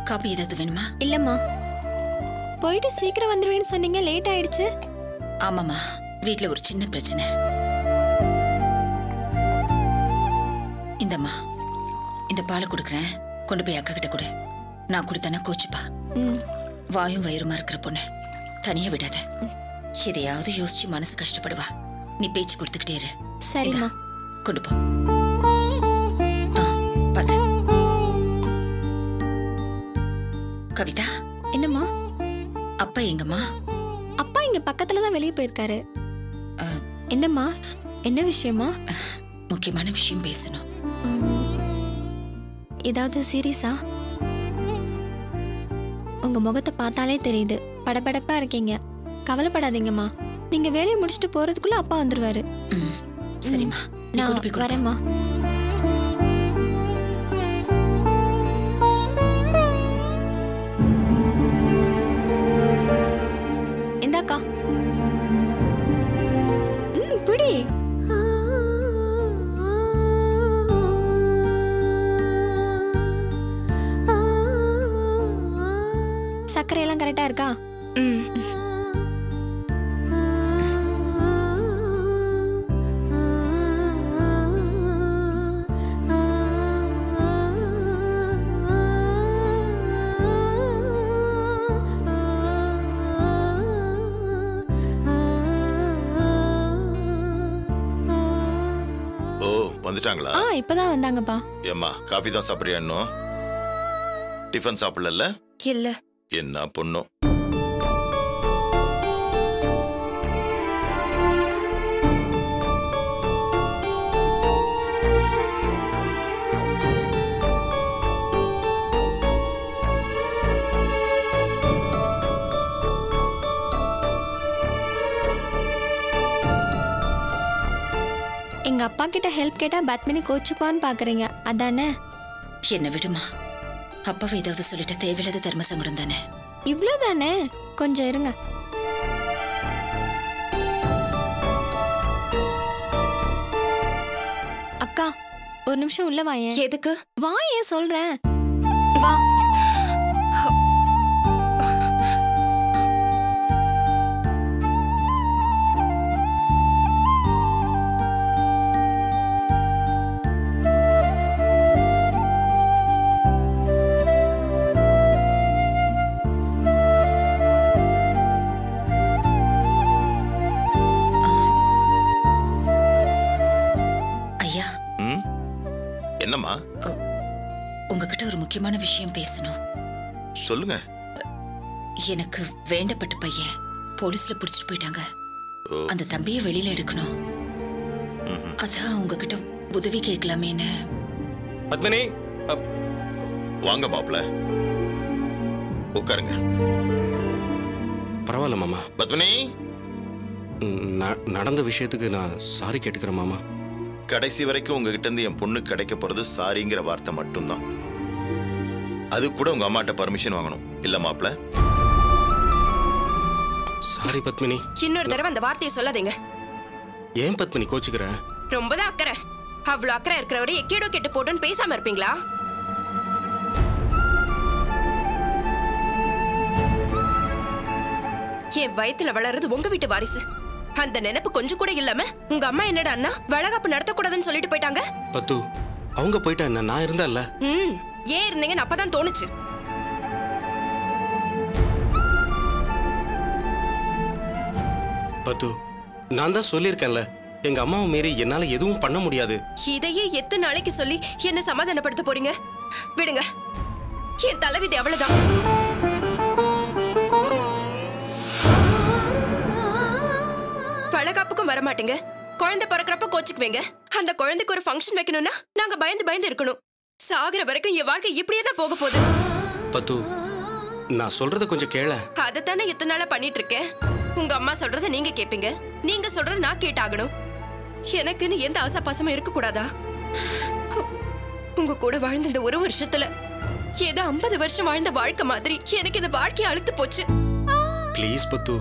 Copy ஏதாவது வேணுமா இல்லம்மா போயிட்டு சீக்கிரம் வந்துருவேன்னு சொன்னீங்க லேட் ஆயிடுச்சு ஆமாம்மா வீட்ல ஒரு சின்ன பிரச்சனை இந்தம்மா இந்த பாலை கொடுக்குறேன் கொண்டு போய் அக்கா கிட்ட கொடு நான் கொடுத்தேன்னா கோச்சுப்பா ம் வாயும் வயிறுமா இருக்கிற பொண்ணு தனியா விடாத எதையாவது யோசிச்சு மனசு கஷ்டப்படுவா நீ பேச்சு கொடுத்துக்கிட்டே இரு சரிம்மா இந்தா, கொண்டு போ ஆ, பாத்து கவிதா என்னம்மா அப்பா எங்கம்மா அப்பா இங்க பக்கத்துல தான் வெளியே போயிருக்காரு ஆ, என்னம்மா என்ன விஷயமா முக்கியமான விஷயம் பேசணும் ஏதாவது சீரியஸா உங்க முகத்தை பார்த்தாலே தெரியுது படபடப்பா இருக்கீங்க கவலைப்படாதீங்கம்மா நீங்க வேலையை முடிச்சுட்டு போறதுக்குள்ள அப்பா வந்துருவாரு ம், சரிம்மா நீ நான் கொண்டு போய் கொடு. வரேம்மா இந்தாக்கா ம் பிடி சர்க்கரை எல்லாம் கரெக்டா இருக்கா ஓ வந்துட்டாங்களா ஆ இப்பதான் வந்தாங்கப்பா ஏம்மா காஃபி தான் சாப்பிட்றியா இன்னும் டிஃபன் சாப்பிடல இல்ல என்ன பொண்ணும் எங்க அப்பா கிட்ட ஹெல்ப் கேட்டா பத்மினி கோச்சுக்குவான்னு பாக்குறீங்க அதானே என்ன விடுமா அப்பாவை ஏதாவது சொல்லிட்ட தேவையில்லாத தர்ம சங்கடம் தானே இவ்வளவுதானே கொஞ்சம் இருங்க அக்கா ஒரு நிமிஷம் உள்ள வாயேன் எதுக்கு வா ஏன் சொல்றேன் வா ஐயா ம் என்னம்மா உங்ககிட்ட ஒரு முக்கியமான விஷயம் பேசணும் சொல்லுங்க எனக்கு வேண்டப்பட்ட பையன் போலீஸ்ல புடிச்சிட்டு போயிட்டாங்க ஓ. அந்த தம்பியை வெளியில எடுக்கணும் ம்ஹும். அதான் உங்ககிட்ட உதவி கேட்கலாமேன்னு பத்மினி அப், வாங்க மாப்ள உட்காருங்க பரவாயில்ல மாமா பத்மினி ம், ந- நடந்த விஷயத்துக்கு நான் சாரி கேட்டுக்கிறேன் மாமா கடைசி வரைக்கும் உங்ககிட்ட இருந்து என் பொண்ணு கிடைக்க போறது சாரிங்கிற வார்த்தை மட்டும்தான் அது கூட உங்க அம்மாட்ட பர்மிஷன் வாங்கணும் இல்ல மாப்ள சாரி பத்மினி இன்னொரு தடவை அந்த வார்த்தையை சொல்லாதீங்க ஏன் பத்மினி கோச்சுக்கிற ரொம்ப தான் அக்கறை அவ்வளவு அக்கறை இருக்கிறவரை எக்கேடோ கெட்டு போட்டுன்னு பேசாம இருப்பீங்களா என் வயித்துல வளர்றது உங்க வீட்டு வாரிசு அந்த நினைப்பு கொஞ்சம் கூட இல்லாம உங்க அம்மா என்னடா அண்ணா வளகாப்பு நடத்தக்கூடாதுன்னு சொல்லிட்டு போயிட்டாங்க பத்து அவங்க போயிட்டா என்ன நான் இருந்தா இல்ல ம் ஏன் இருந்தீங்கன்னு அப்பதான் தோணுச்சு பத்து நான் தான் சொல்லியிருக்கேன்ல எங்க அம்மாவை மீறி என்னால எதுவும் பண்ண முடியாது இதையே எத்தனை நாளைக்கு சொல்லி என்ன சமாதானப்படுத்த போறீங்க விடுங்க என் தலைவிதி அவ்வளவுதான் வளகாப்புக்கும் வர மாட்டீங்க குழந்தை பிறக்கிறப்ப கோச்சுக்குவீங்க அந்த குழந்தைக்கு ஒரு ஃபங்க்ஷன் வைக்கணும்னா நாங்க பயந்து பயந்து இருக்கணும் சாகுற வரைக்கும் என் வாழ்க்கை இப்படியே தான் போக போகுது பத்து நான் சொல்றத கொஞ்சம் கேள அதைத்தானே இத்தனை நாளா பண்ணிட்டு இருக்கேன் உங்க அம்மா சொல்றத நீங்க கேப்பீங்க நீங்க சொல்றத நான் கேட்டாகணும் எனக்குன்னு எந்த ஆசா பாசமும் இருக்க கூடாதா உங்க கூட வாழ்ந்த இந்த ஒரு வருஷத்துல ஏதோ ஐம்பது வருஷம் வாழ்ந்த வாழ்க்கை மாதிரி எனக்கு இந்த வாழ்க்கையை அழுத்து போச்சு ப்ளீஸ் பத்து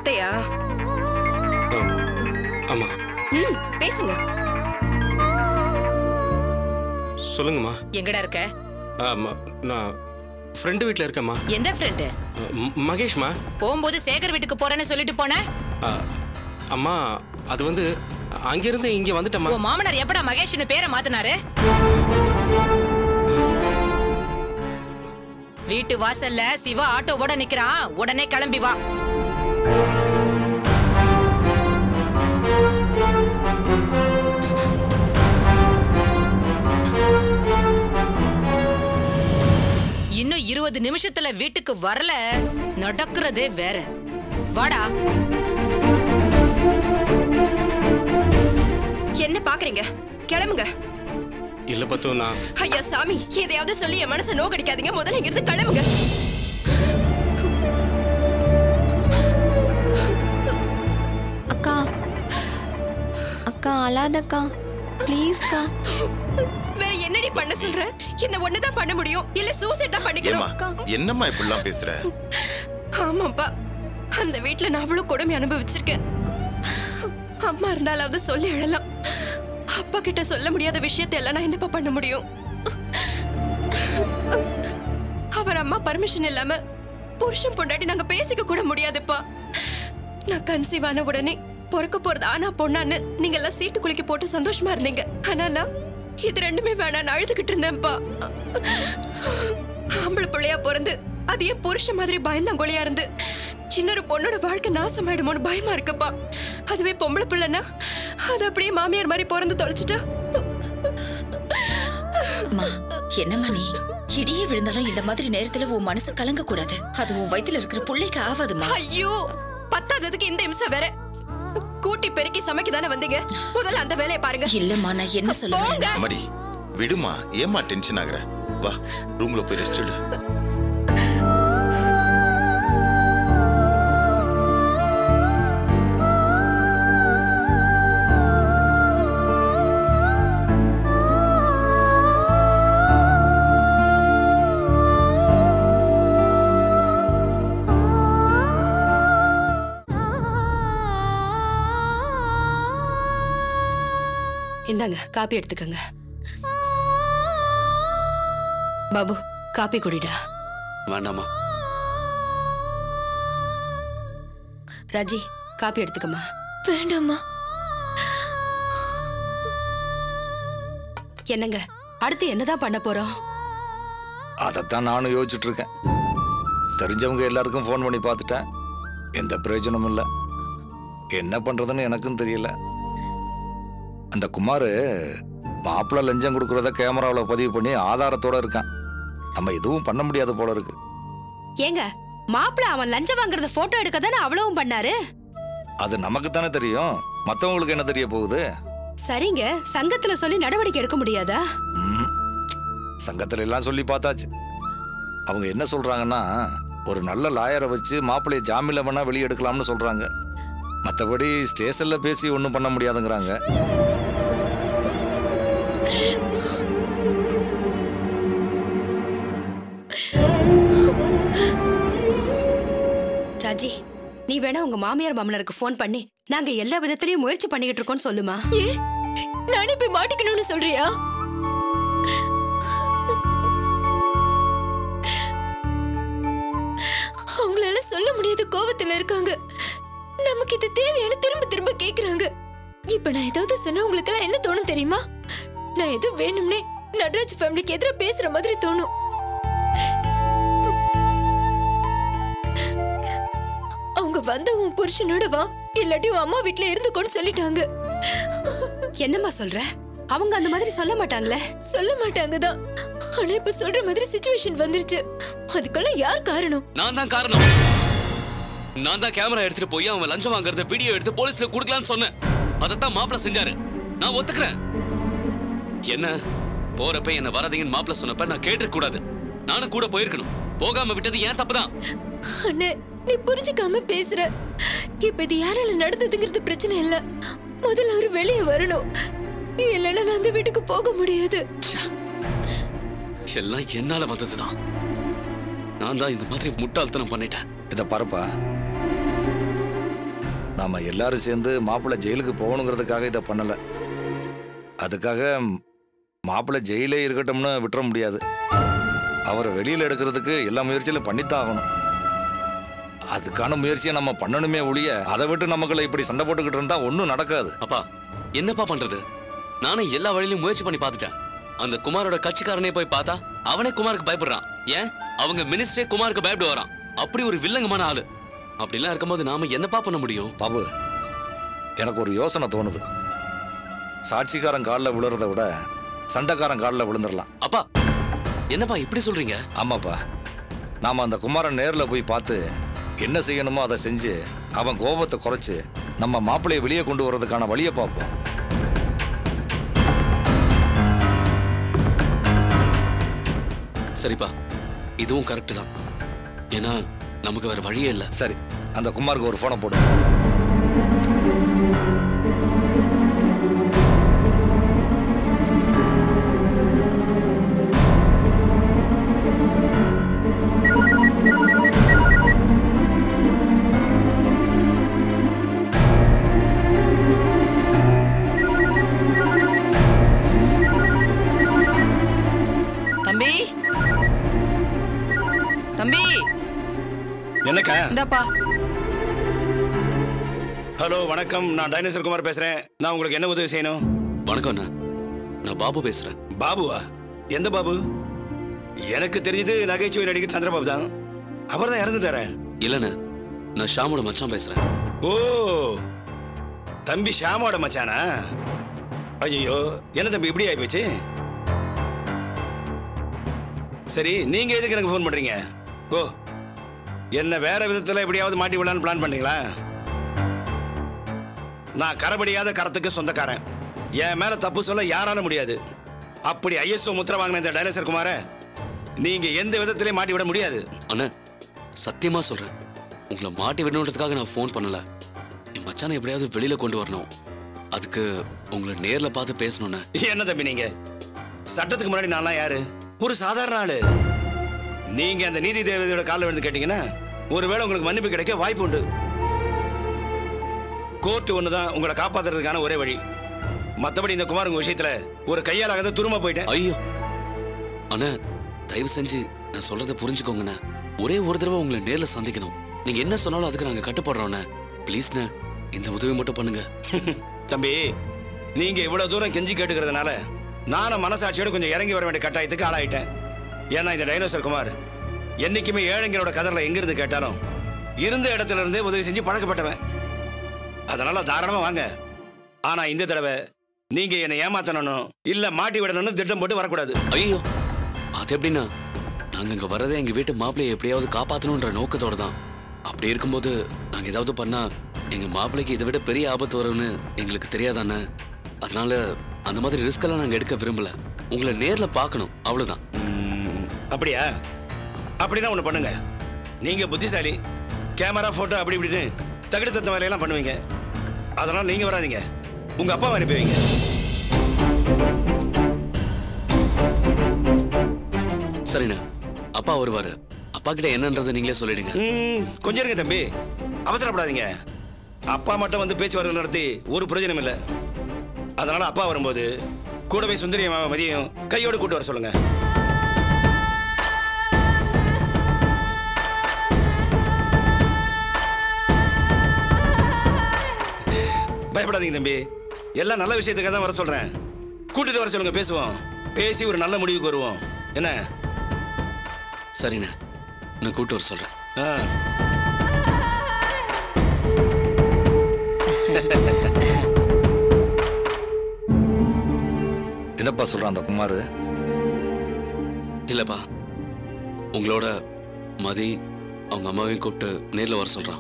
அத்தையா ஆமா ம் பேசுங்க சொல்லுங்கம்மா எங்கடா இருக்க ஆமா நான் ஃப்ரெண்டு வீட்டில் இருக்கேம்மா எந்த ஃப்ரெண்டு ம- மகேஷ்மா போகும்போது சேகர் வீட்டுக்கு போறேன்னு சொல்லிட்டு போன ஆ, அம்மா அது வந்து அங்கிருந்து இங்க வந்துட்டம்மா உன் மாமனார் எப்படா மகேஷ்னு பேரை மாத்தினாரு வீட்டு வாசல்ல சிவா ஆட்டோவோட நிக்கிறான் உடனே கிளம்பி வா இன்னும் இருபது நிமிஷத்துல வீட்டுக்கு வரல நடக்கிறதே வேற வாடா என்ன பாக்குறீங்க கிளம்புங்க இல்ல பத்து நான் ஐயா சாமி எதையாவது சொல்லி என் மனசை நோக்கடிக்காதீங்க முதல்ல இங்கிருந்து கிளம்புங்க அக்கா அக்கா அழாதக்கா ப்ளீஸ்க்கா வேற என்னடி பண்ண சொல்ற இந்த ஒண்ணுதான் பண்ண முடியும் இல்ல சூசைட் தான் ஏமா பண்ணிக்கணும் என்னம்மா இப்படிலாம் பேசுற ஆமாப்பா அந்த வீட்ல நான் அவ்வளவு கொடுமை அனுபவிச்சிருக்கேன் அம்மா இருந்தாலாவது சொல்லி அழலாம் அப்பா கிட்ட சொல்ல முடியாத விஷயத்தை எல்லாம் நான் என்னப்பா பண்ண முடியும் அவர் அம்மா பர்மிஷன் இல்லாம புருஷன் பொண்டாட்டி நாங்க பேசிக்க கூட முடியாதுப்பா நான் கன்சீவ் ஆன உடனே பொறுக்க போறது ஆனா பொண்ணான்னு நீங்க எல்லாம் சீட்டு குலுக்கி போட்டு சந்தோஷமா இருந்தீங்க ஆனா நான் இது ரெண்டுமே வேணாம் நான் அழுதுகிட்டு இருந்தேன்ப்பா ஆம்பளை பிள்ளையா பிறந்து அது ஏன் புருஷன் மாதிரி பயந்தாங்கொழியா இருந்து இன்னொரு பொண்ணோட வாழ்க்கை நாசமாயிடுமோன்னு பயமா இருக்குப்பா அதுவே பொம்பளை பிள்ளைனா அது அப்படியே மாமியார் மாதிரி பிறந்து தொலைச்சிட்டா அம்மா என்னம்மா நீ இடியே விழுந்தாலும் இந்த மாதிரி நேரத்துல உன் மனசு கலங்க கூடாது அது உன் வயித்துல இருக்கிற புள்ளைக்கு ஆகாதுமா ஐயோ பத்தாததுக்கு இந்த இம்சை வேற கூட்டி பெருக்கி சமைக்க தானே வந்தீங்க முதல்ல அந்த வேலையை பாருங்க இல்லம்மா நான் என்ன சொல்லுவேன் போங்க அம்மாடி விடுமா ஏம்மா டென்ஷன் ஆகுற வா ரூம்ல போய் ரெஸ்ட் எடு இந்தாங்க காப்பி எடுத்துக்கங்க பாபு காப்பி குடிடா வேண்டாமா ராஜி காப்பி எடுத்துக்கம்மா வேண்டாம்மா என்னங்க அடுத்து என்னதான் பண்ண போறோம் அதைத்தான் நானும் யோசிச்சுட்டு இருக்கேன் தெரிஞ்சவங்க எல்லாருக்கும் ஃபோன் பண்ணி பார்த்துட்டேன் எந்த பிரயோஜனமும் இல்லை என்ன பண்ணுறதுன்னு எனக்கும் தெரியல அந்த குமார் மாப்பிள்ளை லஞ்சம் கொடுக்குறத கேமராவில் பதிவு பண்ணி ஆதாரத்தோட இருக்கான் நம்ம எதுவும் பண்ண முடியாது போல இருக்கு ஏங்க மாப்பிள்ள அவன் லஞ்சம் வாங்குறத போட்டோ எடுக்க தானே அவ்வளவும் பண்ணாரு அது நமக்கு தானே தெரியும் மற்றவங்களுக்கு என்ன தெரிய போகுது சரிங்க சங்கத்துல சொல்லி நடவடிக்கை எடுக்க முடியாதா ம். சங்கத்துல எல்லாம் சொல்லி பார்த்தாச்சு அவங்க என்ன சொல்றாங்கன்னா ஒரு நல்ல லாயரை வச்சு மாப்பிள்ளைய ஜாமீன்ல வேணா வெளியே எடுக்கலாம்னு சொல்றாங்க மற்றபடி ஸ்டேஷன்ல பேசி ஒன்றும் பண்ண முடியாதுங்கிறாங்க ராஜி நீ வேணா உங்க மாமியார் மாமனாருக்கு ஃபோன் பண்ணி நாங்க எல்லா விதத்திலயும் முயற்சி பண்ணிக்கிட்டு இருக்கோம்னு சொல்லுமா ஏ நானே போய் மாட்டிக்கணும்னு சொல்றியா அவங்களால சொல்ல முடியாத கோவத்துல இருக்காங்க நமக்கு இது தேவையான திரும்ப திரும்ப கேக்குறாங்க இப்ப நான் ஏதாவது சொன்னா உங்களுக்கு எல்லாம் என்ன தோணும் தெரியுமா நான் ஏதோ வேணும்னே நடராஜ் ஃபேமிலிக்கு எதிராக பேசுற மாதிரி தோணும் அவங்க வந்த உன் புருஷனோட வா இல்லாட்டி உன் அம்மா வீட்ல இருந்துக்கோன்னு சொல்லிட்டாங்க என்னம்மா சொல்ற அவங்க அந்த மாதிரி சொல்ல மாட்டாங்களே சொல்ல மாட்டாங்க தான் ஆனா இப்ப சொல்ற மாதிரி சிச்சுவேஷன் வந்துருச்சு அதுக்கெல்லாம் யார் காரணம் நான் தான் காரணம் நான் தான் கேமரா எடுத்துட்டு போய் அவன் லஞ்சம் வாங்குறத வீடியோ எடுத்து போலீஸ்ல கொடுக்கலாம்னு சொன்னேன் அதைத்தான் மாப்பிள்ள செஞ்சாரு நான் ஒத்துக்கிறேன் என்ன போறப்ப என்ன வராதீங்கன்னு மாப்பிள்ள சொன்னப்ப நான் கேட்டிருக்க கூடாது நானும் கூட போயிருக்கணும் போகாம விட்டது ஏன் தப்புதான் அண்ணே நீ புரிஞ்சுக்காம பேசுற இப்ப இது யாரால நடந்ததுங்கிறது பிரச்சனை இல்ல முதல்ல அவரு வெளியே வரணும் இல்லைன்னா நான் அந்த வீட்டுக்கு போக முடியாது எல்லாம் என்னால வந்ததுதான் நான் தான் இந்த மாதிரி முட்டாள்தனம் பண்ணிட்டேன் இதை பரப்பா நாம எல்லாரும் சேர்ந்து மாப்பிள்ளை ஜெயிலுக்கு போகணுங்கிறதுக்காக இதை பண்ணலை அதுக்காக மாப்பிள்ளை ஜெயிலே இருக்கட்டும்னு விட்டுற முடியாது அவரை வெளியில் எடுக்கிறதுக்கு எல்லா முயற்சியிலும் பண்ணித்தான் ஆகணும் அதுக்கான முயற்சியை நம்ம பண்ணணுமே ஒழிய அதை விட்டு நமக்குள்ள இப்படி சண்டை போட்டுக்கிட்டு இருந்தா ஒன்றும் நடக்காது அப்பா என்னப்பா பண்றது நானும் எல்லா வழியிலும் முயற்சி பண்ணி பார்த்துட்டேன் அந்த குமாரோட கட்சிக்காரனே போய் பார்த்தா அவனே குமாருக்கு பயப்படுறான் ஏன் அவங்க மினிஸ்டரே குமாருக்கு பயப்பட வரான் அப்படி ஒரு வில்லங்கமான ஆளு அப்படிலாம் இருக்கும்போது நாம என்னப்பா பண்ண முடியும் பாபு எனக்கு ஒரு யோசனை தோணுது சாட்சிக்காரன் காலில் விழுறதை விட சண்டைக்காரன் காலில் விழுந்துடலாம் அப்பா என்னப்பா இப்படி சொல்றீங்க ஆமாப்பா நாம அந்த குமாரன் நேரில் போய் பார்த்து என்ன செய்யணுமோ அதை செஞ்சு அவன் கோபத்தை குறைச்சு நம்ம மாப்பிள்ளையை வெளியே கொண்டு வர்றதுக்கான வழியை பார்ப்போம் சரிப்பா இதுவும் கரெக்ட் தான் ஏன்னா நமக்கு வேற வழியே இல்லை சரி அந்த குமாருக்கு ஒரு ஃபோனை போடு தம்பி தம்பி என்னக்கா இந்தாப்பா ஹலோ வணக்கம் நான் டைனோசர் குமார் பேசுறேன் நான் உங்களுக்கு என்ன உதவி செய்யணும் வணக்கம் அண்ணா நான் பாபு பேசுறேன் பாபுவா எந்த பாபு எனக்கு தெரிஞ்சது நகைச்சுவை நடிகர் சந்திரபாபு தான் அவர் தான் இறந்துட்டார இல்லைண்ணே நான் ஷாமோட மச்சான் பேசுறேன் ஓ தம்பி ஷாமோட மச்சானா ஐயோ என்ன தம்பி இப்படி ஆயிப்போச்சு சரி நீங்க எதுக்கு எனக்கு ஃபோன் பண்றீங்க ஓ என்ன வேற விதத்துல எப்படியாவது மாட்டி விடலான்னு பிளான் பண்ணீங்களா நான் கரபடியாத கரத்துக்கு சொந்தக்காரன் என் மேல தப்பு சொல்ல யாரால முடியாது அப்படி ஐஎஸ்ஓ முத்திர வாங்கின இந்த டைனோசர் குமார நீங்க எந்த விதத்திலையும் மாட்டி விட முடியாது அண்ணா சத்தியமா சொல்றேன் உங்களை மாட்டி விடணுன்றதுக்காக நான் ஃபோன் பண்ணல என் மச்சானை எப்படியாவது வெளியில கொண்டு வரணும் அதுக்கு உங்களை நேர்ல பார்த்து பேசணும்ண்ணே என்ன தம்பி நீங்க சட்டத்துக்கு முன்னாடி நான்லாம் யாரு ஒரு சாதாரண ஆளு நீங்க அந்த நீதி தேவதையோட காலில் விழுந்து கேட்டீங்கன்னா ஒருவேளை உங்களுக்கு மன்னிப்பு கிடைக்க வாய்ப்பு உண்டு கோர்ட் ஒண்ணுதான் உங்களை காப்பாத்துறதுக்கான ஒரே வழி மத்தபடி இந்த குமார் உங்க விஷயத்துல ஒரு கையால் ஆகாத துரும்ப போயிட்டேன் ஐயோ அண்ணா தயவு செஞ்சு நான் சொல்றதை புரிஞ்சுக்கோங்கண்ணே ஒரே ஒரு தடவை உங்களை நேர்ல சந்திக்கணும் நீங்க என்ன சொன்னாலும் அதுக்கு நாங்க கட்டுப்படுறோண்ணே ப்ளீஸ்ண்ணே இந்த உதவி மட்டும் பண்ணுங்க தம்பி நீங்க இவ்வளவு தூரம் கெஞ்சி கேட்டுக்கிறதுனால நானும் மனசாட்சியோட கொஞ்சம் இறங்கி வர வேண்டிய கட்டாயத்துக்கு ஆளாயிட்டேன் ஏன்னா இந்த டைனோசர் குமார் என்னைக்குமே ஏழைங்களோட கதர்ல எங்க இருந்து கேட்டாலும் இருந்த இடத்துல இருந்தே உதவி செஞ்சு பழக்கப்பட்டவன் அதனால தாராளமா வாங்க ஆனா இந்த தடவை நீங்க என்னை ஏமாத்தணும் இல்ல மாட்டி விடணும்னு திட்டம் போட்டு வரக்கூடாது ஐயோ அது எப்படின்னா நாங்க இங்க வர்றதே எங்க வீட்டு மாப்பிள்ளையை எப்படியாவது காப்பாத்தணுன்ற நோக்கத்தோட தான் அப்படி இருக்கும்போது நாங்க ஏதாவது பண்ணா எங்க மாப்பிள்ளைக்கு இதை விட பெரிய ஆபத்து வரும்னு எங்களுக்கு தெரியாதானே அதனால அந்த மாதிரி ரிஸ்க் எல்லாம் நாங்க எடுக்க விரும்பல உங்களை நேர்ல பார்க்கணும் அவ்வளவுதான் ம், அப்படியா அப்படின்னா ஒண்ணு பண்ணுங்க நீங்க புத்திசாலி கேமரா போட்டோ அப்படி இப்படின்னு தகுடு தத்த வேலையெல்லாம் பண்ணுவீங்க அதனால நீங்க வராதீங்க உங்க அப்பா அனுப்பி வைங்க சரிண்ணா அப்பா வருவாரு அப்பா கிட்ட என்னன்றதை நீங்களே சொல்லிடுங்க ம், கொஞ்சம் இருங்க தம்பி அவசரப்படாதீங்க அப்பா மட்டும் வந்து பேச்சுவார்த்தை நடத்தி ஒரு பிரயோஜனம் இல்லை அதனால அப்பா வரும்போது கூடவே சுந்தரி மாமா மதியம் கையோடு கூட்டு வர சொல்லுங்க பயப்படாதீங்க தம்பி எல்லாம் நல்ல விஷயத்துக்காக தான் வர சொல்றேன் கூட்டிட்டு வர சொல்லுங்க பேசுவோம் பேசி ஒரு நல்ல முடிவுக்கு வருவோம் என்ன சரிண்ணா நான் கூட்டு வர சொல்றேன் ஆ என்னப்பா சொல்றான் அந்த குமார் இல்லப்பா உங்களோட மதி அவங்க அம்மாவையும் கூப்பிட்டு நேர்ல வர சொல்றான்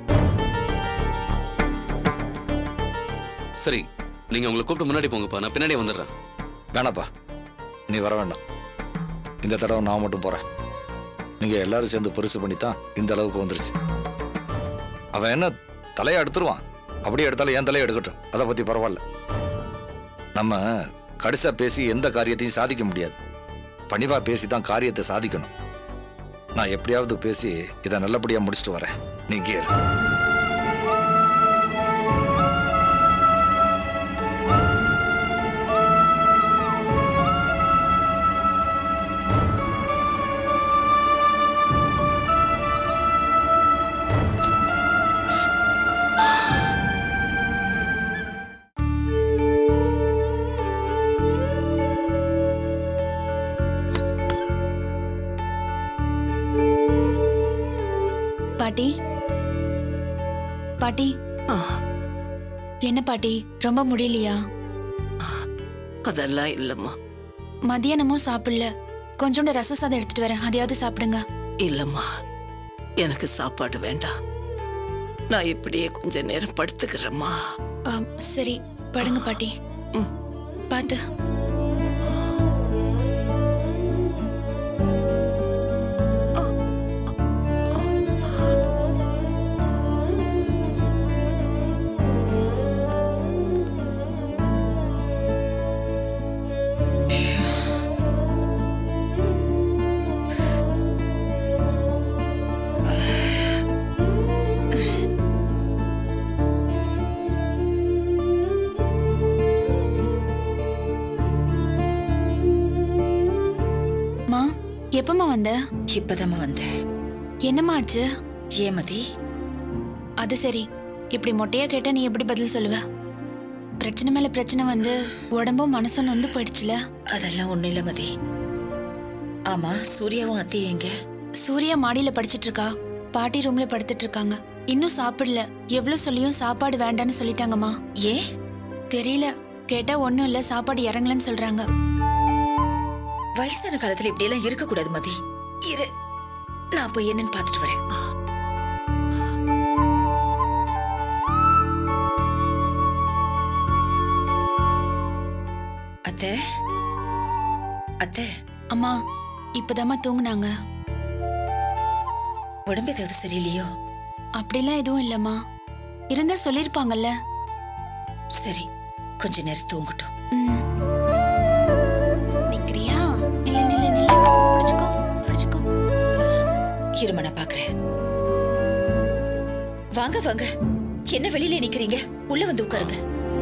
சரி நீங்க உங்களை கூப்பிட்டு முன்னாடி போங்கப்பா நான் பின்னாடியே வந்துடுறேன் வேணாப்பா நீ வர வேண்டாம் இந்த தடவை நான் மட்டும் போறேன் நீங்க எல்லாரும் சேர்ந்து பெருசு பண்ணித்தான் இந்த அளவுக்கு வந்துருச்சு அவன் என்ன தலையை எடுத்துருவான் அப்படியே எடுத்தாலும் என் தலையை எடுக்கட்டும் அதை பத்தி பரவாயில்ல நம்ம கடைசியா பேசி எந்த காரியத்தையும் சாதிக்க முடியாது பணிவா பேசி தான் காரியத்தை சாதிக்கணும் நான் எப்படியாவது பேசி இதை நல்லபடியா முடிச்சுட்டு வரேன் நீ இங்கே இரு பாட்டி என்ன பாட்டி ரொம்ப முடியலையா அதெல்லாம் இல்லம்மா மதியானமும் சாப்பிடல கொஞ்சோண்டு ரச சாதம் எடுத்துட்டு வரேன் அதையாவது சாப்பிடுங்க இல்லம்மா எனக்கு சாப்பாடு வேண்டாம் நான் இப்படியே கொஞ்ச நேரம் படுத்துக்கிறேம்மா ஆம், சரி படுங்க பாட்டி ம். பார்த்து மா எப்பமா வந்த இப்பதாம்மா வந்தேன் என்னம்மா ஆச்சு ஏமதி அது சரி இப்படி மொட்டையா கேட்டா நீ எப்படி பதில் சொல்லுவ பிரச்சனை மேல பிரச்சனை வந்து உடம்பும் மனசும் நொந்து போயிடுச்சுல அதெல்லாம் ஒண்ணும் இல்ல மதி ஆமா சூர்யாவும் அத்தையும் எங்க சூர்யா மாடியில படிச்சிட்டு இருக்கா பாட்டி ரூம்ல படுத்துட்டு இருக்காங்க இன்னும் சாப்பிடல எவ்வளவு சொல்லியும் சாப்பாடு வேண்டான்னு சொல்லிட்டாங்கம்மா ஏன் தெரியல கேட்டா ஒண்ணும் இல்ல சாப்பாடு இறங்கலன்னு சொல்றாங்க வயசான காலத்துல இப்படி எல்லாம் இருக்க கூடாது மதி இரு நான் போய் என்னன்னு பாத்துட்டு வரேன் அத்தை அத்தை அம்மா இப்பதாம்மா தூங்குனாங்க உடம்பு ஏதாவது சரியில்லையோ அப்படிலாம் எதுவும் இல்லம்மா இருந்தா சொல்லிருப்பாங்கல்ல சரி கொஞ்ச நேரம் தூங்கட்டும் ம். நிக்கிறியா நில்லு நில்லு நில்லு பிடிச்சுக்கோ பிடிச்சுக்கோ இரும நான் பாக்குறேன் வாங்க வாங்க என்ன வெளியில நிக்கிறீங்க உள்ள வந்து உட்காருங்க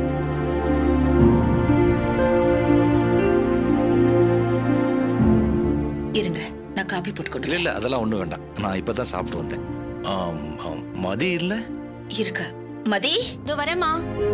இருங்க நான் காபி போட்டு கொண்டு இல்லை வரேன். இல்லை அதெல்லாம் ஒன்றும் வேண்டாம் நான் இப்போ தான் சாப்பிட்டு வந்தேன் ஆம், ஆம், மதி இல்லை இருக்க மதி இதோ வரேம்மா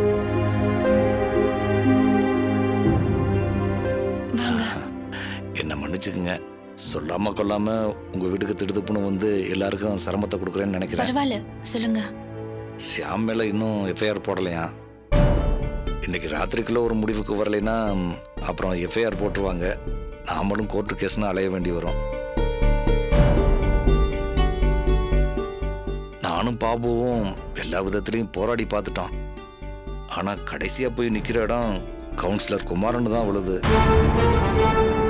வாங்க என்ன மன்னிச்சுக்குங்க சொல்லாம கொள்ளாம உங்க வீட்டுக்கு திடுத்துப்புன்னு வந்து எல்லாருக்கும் சிரமத்தை கொடுக்குறேன்னு நினைக்கிறேன் பரவாயில்ல சொல்லுங்க ஷியாம் மேல இன்னும் எஃப்ஐஆர் போடலையா இன்னைக்கு ராத்திரிக்குள்ள ஒரு முடிவுக்கு வரலைன்னா ம், அப்புறம் எஃப்ஐஆர் போட்டுருவாங்க நாமளும் கோர்ட்டு கேஸ்னு அலைய வேண்டி வரும் நானும் பாபுவும் எல்லா விதத்துலையும் போராடி பார்த்துட்டோம் ஆனா கடைசியா போய் நிக்கிற இடம் கவுன்சிலர் குமாரன் தான் விழுது